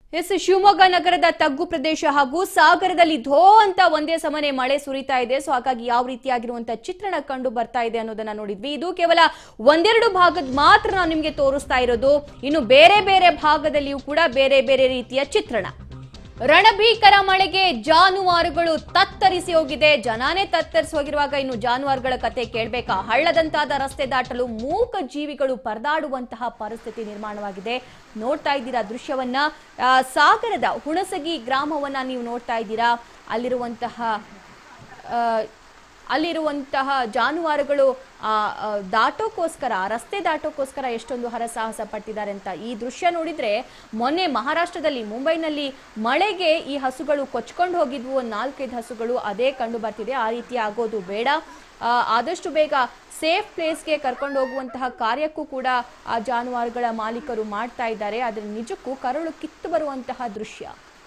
S Shivamogga ನಗರದ ತಗ್ಗು ಪ್ರದೇಶ ಹಾಗೂ ಸಾಗರದಲ್ಲಿ ಧೋ ಅಂತ ಒಂದೇ ಸಮನೆ ಮಳೆ ಸುರಿತಾ ಇದೆ ಸೊ ಹಾಗಾಗಿ ಯಾವ ರೀತಿಯಾಗಿರುವಂತಹ ಚಿತ್ರಣ ಕಂಡು ಬರ್ತಾ ಇದೆ ಅನ್ನೋದನ್ನ ನೋಡಿದ್ವಿ ಇದು ಕೇವಲ ಒಂದೆರಡು ಭಾಗದ ಮಾತ್ರ ನಾವು ನಿಮ್ಗೆ ತೋರಿಸ್ತಾ ಇರೋದು ಇನ್ನು ಬೇರೆ ಬೇರೆ ಭಾಗದಲ್ಲಿಯೂ ಕೂಡ ಬೇರೆ ಬೇರೆ ರೀತಿಯ ಚಿತ್ರಣ ರಣಭೀಕರ ಮಳೆಗೆ ಜಾನುವಾರುಗಳು ತತ್ತರಿಸಿ ಹೋಗಿದೆ ಜನಾನೇ ತತ್ತರಿಸಿ ಹೋಗಿರುವಾಗ ಇನ್ನು ಜಾನುವಾರುಗಳ ಕತೆ ಕೇಳ್ಬೇಕಾ ಹಳ್ಳದಂತಾದ ರಸ್ತೆ ದಾಟಲು ಮೂಕ ಜೀವಿಗಳು ಪರದಾಡುವಂತಹ ಪರಿಸ್ಥಿತಿ ನಿರ್ಮಾಣವಾಗಿದೆ ನೋಡ್ತಾ ಇದ್ದೀರಾ ದೃಶ್ಯವನ್ನ ಆ, ಸಾಗರದ ಹುಣಸಗಿ ಗ್ರಾಮವನ್ನ ನೀವು ನೋಡ್ತಾ ಇದ್ದೀರಾ ಅಲ್ಲಿರುವಂತಹ ಆ, ಅಲ್ಲಿರುವಂತಹ ಜಾನುವಾರುಗಳು ಆ, ಆ, ದಾಟೋಕ್ಕೋಸ್ಕರ ರಸ್ತೆ ದಾಟೋಕ್ಕೋಸ್ಕರ ಎಷ್ಟೊಂದು ಹರಸಾಹಸ ಪಟ್ಟಿದ್ದಾರೆ ಅಂತ ಈ ದೃಶ್ಯ ನೋಡಿದ್ರೆ ಮೊನ್ನೆ ಮಹಾರಾಷ್ಟ್ರದಲ್ಲಿ ಮುಂಬೈನಲ್ಲಿ ಮಳೆಗೆ ಈ ಹಸುಗಳು ಕೊಚ್ಕೊಂಡು ಹೋಗಿದ್ವು ಒಂದು ನಾಲ್ಕೈದು ಹಸುಗಳು ಅದೇ ಕಂಡು ಬರ್ತಿದೆ ಆ ರೀತಿ ಆಗೋದು ಬೇಡ ಆ, ಆದಷ್ಟು ಬೇಗ ಸೇಫ್ ಪ್ಲೇಸ್ಗೆ ಕರ್ಕೊಂಡು ಹೋಗುವಂತಹ ಕಾರ್ಯಕ್ಕೂ ಕೂಡ ಆ ಜಾನುವಾರುಗಳ ಮಾಲೀಕರು ಮಾಡ್ತಾ ಇದ್ದಾರೆ ಆದರೆ ನಿಜಕ್ಕೂ ಕರುಳು ಕಿತ್ತು ಬರುವಂತಹ ದೃಶ್ಯ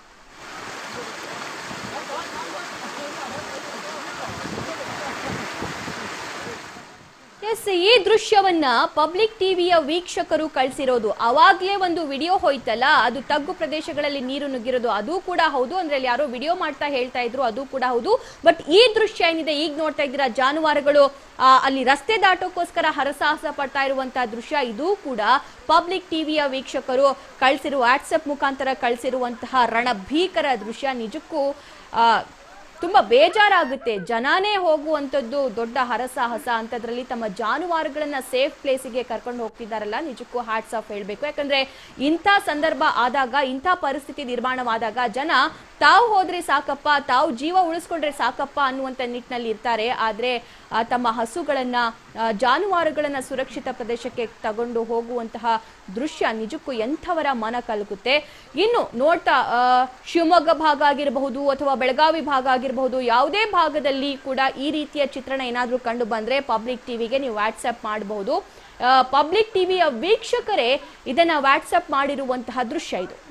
ಎಸ್ ಈ ದೃಶ್ಯವನ್ನ ಪಬ್ಲಿಕ್ ಟಿವಿಯ ವೀಕ್ಷಕರು ಕಳಿಸಿರೋದು ಅವಾಗ್ಲೇ ಒಂದು ವಿಡಿಯೋ ಹೋಯ್ತಲ್ಲ ಅದು ತಗ್ಗು ಪ್ರದೇಶಗಳಲ್ಲಿ ನೀರು ನುಗ್ಗಿರೋದು ಅದು ಕೂಡ ಹೌದು ಅಂದ್ರೆ ಅಲ್ಲಿ ಯಾರೋ ವಿಡಿಯೋ ಮಾಡ್ತಾ ಹೇಳ್ತಾ ಇದ್ರು ಅದು ಕೂಡ ಹೌದು ಬಟ್ ಈ ದೃಶ್ಯ ಏನಿದೆ ಈಗ ನೋಡ್ತಾ ಇದ್ದೀರಾ ಜಾನುವಾರುಗಳು ಆ, ಅಲ್ಲಿ ರಸ್ತೆ ದಾಟೋಕ್ಕೋಸ್ಕರ ಹರಸಾಹಸ ಪಡ್ತಾ ಇರುವಂತಹ ದೃಶ್ಯ ಇದು ಕೂಡ ಪಬ್ಲಿಕ್ ಟಿವಿಯ ವೀಕ್ಷಕರು ಕಳಿಸಿರುವ ವಾಟ್ಸಪ್ ಮುಖಾಂತರ ಕಳಿಸಿರುವಂತಹ ರಣಭೀಕರ ದೃಶ್ಯ ನಿಜಕ್ಕೂ ಆ, ತುಂಬಾ ಬೇಜಾರಾಗುತ್ತೆ ಜನಾನೇ ಹೋಗುವಂಥದ್ದು ದೊಡ್ಡ ಹರಸಾಹಸ ಅಂತದ್ರಲ್ಲಿ ತಮ್ಮ ಜಾನುವಾರುಗಳನ್ನ ಸೇಫ್ ಪ್ಲೇಸಿಗೆ ಕರ್ಕೊಂಡು ಹೋಗ್ತಿದ್ದಾರಲ್ಲ ನಿಜಕ್ಕೂ ಹ್ಯಾಟ್ಸ್ ಆಫ್ ಹೇಳ್ಬೇಕು ಯಾಕಂದ್ರೆ ಇಂಥ ಸಂದರ್ಭ ಆದಾಗ ಇಂಥ ಪರಿಸ್ಥಿತಿ ನಿರ್ಮಾಣವಾದಾಗ ಜನ ತಾವು ಹೋದ್ರೆ ಸಾಕಪ್ಪ ತಾವು ಜೀವ ಉಳಿಸ್ಕೊಂಡ್ರೆ ಸಾಕಪ್ಪ ಅನ್ನುವಂಥ ನಿಟ್ಟಿನಲ್ಲಿ ಇರ್ತಾರೆ ಆದ್ರೆ ಆ, ತಮ್ಮ ಹಸುಗಳನ್ನ ಆ, ಜಾನುವಾರುಗಳನ್ನ ಸುರಕ್ಷಿತ ಪ್ರದೇಶಕ್ಕೆ ತಗೊಂಡು ಹೋಗುವಂತಹ ದೃಶ್ಯ ನಿಜಕ್ಕೂ ಎಂಥವರ ಮನ ಕಲಕುತ್ತೆ ಇನ್ನು ನೋಡ್ತಾ ಆ, ಶಿವಮೊಗ್ಗ ಭಾಗ ಆಗಿರಬಹುದು ಅಥವಾ ಬೆಳಗಾವಿ ಭಾಗ ಆಗಿರಬಹುದು ಯಾವುದೇ ಭಾಗದಲ್ಲಿ ಕೂಡ ಈ ರೀತಿಯ ಚಿತ್ರಣ ಏನಾದರೂ ಕಂಡು ಬಂದ್ರೆ ಪಬ್ಲಿಕ್ ಟಿವಿಗೆ ನೀವು ವಾಟ್ಸಪ್ ಮಾಡಬಹುದು ಪಬ್ಲಿಕ್ ಟಿವಿಯ ವೀಕ್ಷಕರೇ ಇದನ್ನ ವಾಟ್ಸಪ್ ಮಾಡಿರುವಂತಹ ದೃಶ್ಯ ಇದು